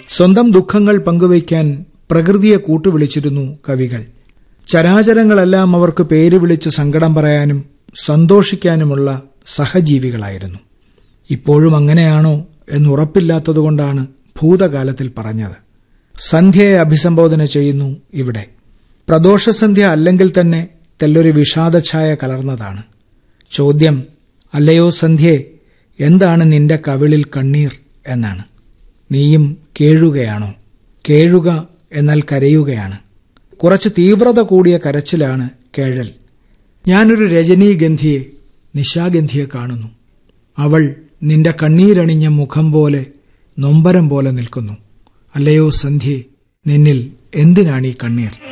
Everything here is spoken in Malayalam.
സ്വന്തം ദുഃഖങ്ങൾ പങ്കുവയ്ക്കാൻ പ്രകൃതിയെ കൂട്ടുവിളിച്ചിരുന്നു കവികൾ ചരാചരങ്ങളെല്ലാം അവർക്ക് പേര് വിളിച്ച് സങ്കടം പറയാനും സന്തോഷിക്കാനുമുള്ള സഹജീവികളായിരുന്നു ഇപ്പോഴും അങ്ങനെയാണോ എന്നുറപ്പില്ലാത്തതുകൊണ്ടാണ് ഭൂതകാലത്തിൽ പറഞ്ഞത് സന്ധ്യയെ അഭിസംബോധന ചെയ്യുന്നു ഇവിടെ പ്രദോഷസന്ധ്യ അല്ലെങ്കിൽ തന്നെ തെല്ലൊരു വിഷാദഛായ കലർന്നതാണ് ചോദ്യം അല്ലയോ സന്ധ്യേ എന്താണ് നിന്റെ കവിളിൽ കണ്ണീർ എന്നാണ് നീയും കേഴുകയാണോ കേഴുക എന്നാൽ കരയുകയാണ് കുറച്ച് തീവ്രത കൂടിയ കരച്ചിലാണ് കേഴൽ ഞാനൊരു രജനീഗന്ധിയെ നിശാഗന്ധിയെ കാണുന്നു അവൾ നിന്റെ കണ്ണീരണിഞ്ഞ മുഖം പോലെ നൊമ്പരം പോലെ നിൽക്കുന്നു അല്ലയോ സന്ധ്യേ നിന്നിൽ എന്തിനാണീ കണ്ണീർ